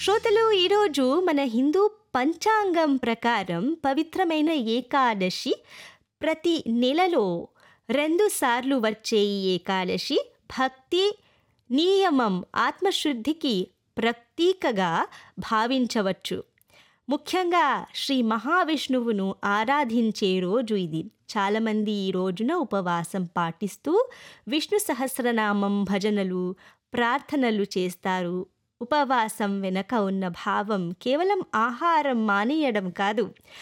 శ్రోతలు ఈరోజు మన హిందూ పంచాంగం ప్రకారం పవిత్రమైన ఏకాదశి ప్రతి నెలలో రెండు సార్లు వచ్చే ఈ ఏకాదశి భక్తి నియమం ఆత్మశుద్ధికి ప్రతీకగా భావించవచ్చు ముఖ్యంగా శ్రీ మహావిష్ణువును ఆరాధించే రోజు ఇది చాలామంది ఈ రోజున ఉపవాసం పాటిస్తూ విష్ణు సహస్రనామం భజనలు ప్రార్థనలు చేస్తారు ఉపవాసం వెనక ఉన్న భావం కేవలం ఆహారం మానేయడం కాదు